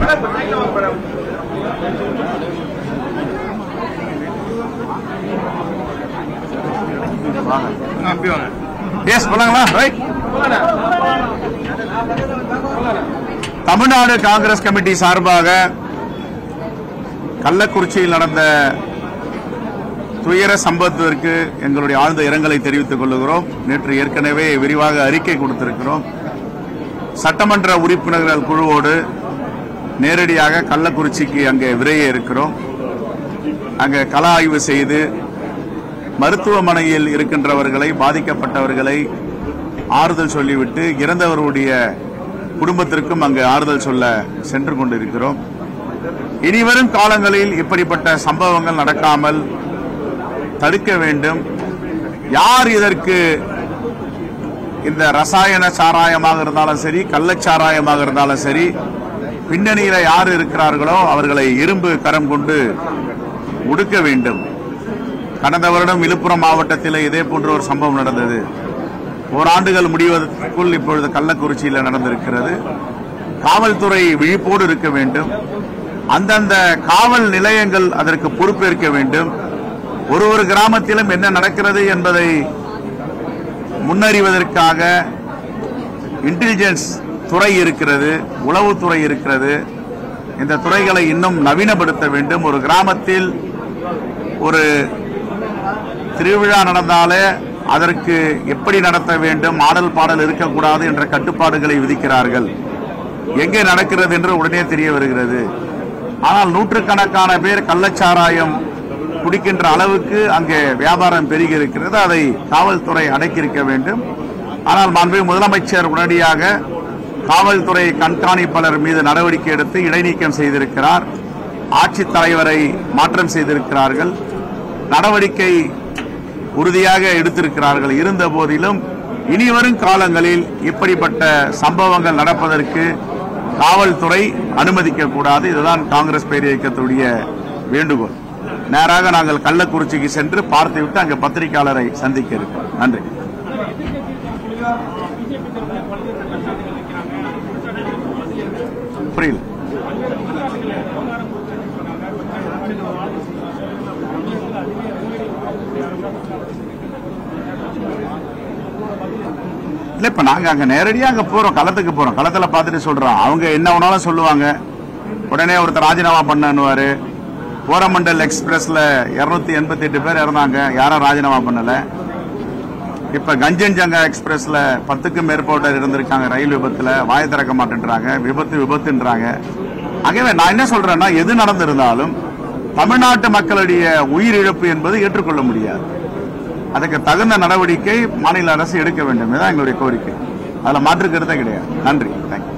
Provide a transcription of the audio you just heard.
S போலாங்களா right Tamil Nadu Congress committee சார்பாக கள்ளக்குறிச்சியில் நடந்த துயர சம்பவத்திற்கு எங்களுடைய ஆழ்ந்த இரங்கலை தெரிவித்துக் கொள்கிறோம் நேற்று ஏற்கனவே விரிவாக அறிக்கை கொடுத்திருக்கிறோம் சட்டமன்ற உறுப்பினர்கள் குழுவோடு நேரடியாக கள்ளக்குறிச்சிக்கு அங்கே விரைய இருக்கிறோம் அங்கே கள ஆய்வு செய்து மருத்துவமனையில் இருக்கின்றவர்களை பாதிக்கப்பட்டவர்களை ஆறுதல் சொல்லிவிட்டு இறந்தவருடைய குடும்பத்திற்கும் அங்கு ஆறுதல் சொல்ல சென்று கொண்டிருக்கிறோம் இனிவரும் காலங்களில் இப்படிப்பட்ட சம்பவங்கள் நடக்காமல் தடுக்க வேண்டும் யார் இதற்கு இந்த ரசாயன சாராயமாக இருந்தாலும் சரி கள்ளச்சாராயமாக இருந்தாலும் சரி பின்னணியில யார் இருக்கிறார்களோ அவர்களை இரும்பு கரம் கொண்டு ஒடுக்க வேண்டும் கடந்த வருடம் விழுப்புரம் மாவட்டத்தில் இதே போன்ற ஒரு சம்பவம் நடந்தது ஓராண்டுகள் முடிவதற்குள் இப்பொழுது கள்ளக்குறிச்சியில் நடந்திருக்கிறது காவல்துறை விழிப்போடு இருக்க வேண்டும் அந்தந்த காவல் நிலையங்கள் அதற்கு பொறுப்பேற்க வேண்டும் ஒரு ஒரு கிராமத்திலும் என்ன நடக்கிறது என்பதை முன்னறிவதற்காக இன்டெலிஜென்ஸ் துறை இருக்கிறது உளவுத்துறை இருக்கிறது இந்த துறைகளை இன்னும் நவீனப்படுத்த வேண்டும் ஒரு கிராமத்தில் ஒரு திருவிழா நடந்தாலே அதற்கு எப்படி நடத்த வேண்டும் ஆடல் பாடல் இருக்கக்கூடாது என்ற கட்டுப்பாடுகளை விதிக்கிறார்கள் எங்கே நடக்கிறது என்று உடனே தெரிய வருகிறது ஆனால் நூற்றுக்கணக்கான பேர் கள்ளச்சாராயம் குடிக்கின்ற அளவுக்கு அங்கே வியாபாரம் பெருகி இருக்கிறது அதை காவல்துறை அடக்கியிருக்க வேண்டும் ஆனால் மாண்புமிகு முதலமைச்சர் உடனடியாக காவல்துறை கண்காணிப்பாளர் மீது நடவடிக்கை எடுத்து இடைநீக்கம் செய்திருக்கிறார் ஆட்சித் தலைவரை மாற்றம் செய்திருக்கிறார்கள் நடவடிக்கை உறுதியாக எடுத்திருக்கிறார்கள் இருந்த போதிலும் இனிவரும் காலங்களில் இப்படிப்பட்ட சம்பவங்கள் நடப்பதற்கு காவல்துறை அனுமதிக்க கூடாது இதுதான் காங்கிரஸ் பேர் இயக்கத்துடைய வேண்டுகோள் நேராக நாங்கள் கள்ளக்குறிச்சிக்கு சென்று பார்த்துவிட்டு அங்கே பத்திரிகையாளரை சந்திக்க இருக்கிறோம் நன்றி புரியல இல்ல இப்ப நாங்க அங்க நேரடியா அங்க போறோம் களத்துக்கு போறோம் களத்துல பார்த்துட்டு சொல்றோம் அவங்க என்ன வேணாலும் சொல்லுவாங்க உடனே ஒருத்தர் ராஜினாமா பண்ணுவாரு கோரமண்டல் எக்ஸ்பிரஸ்ல இருநூத்தி எண்பத்தி எட்டு பேர் இறந்தாங்க யாரும் ராஜினாமா பண்ணல இப்ப கஞ்சன்ஜங்கா எக்ஸ்பிரஸ்ல பத்துக்கும் மேற்பட்டவர் இருந்திருக்காங்க ரயில் விபத்துல வாயை திறக்க மாட்டேன்றாங்க விபத்து விபத்துன்றாங்க ஆகவே நான் என்ன சொல்றேன்னா எது நடந்திருந்தாலும் தமிழ்நாட்டு மக்களுடைய உயிரிழப்பு என்பது ஏற்றுக்கொள்ள முடியாது அதுக்கு தகுந்த நடவடிக்கை மாநில அரசு எடுக்க வேண்டும் இதுதான் எங்களுடைய கோரிக்கை அதுல மாற்று கருத்தே கிடையாது நன்றி தேங்க்யூ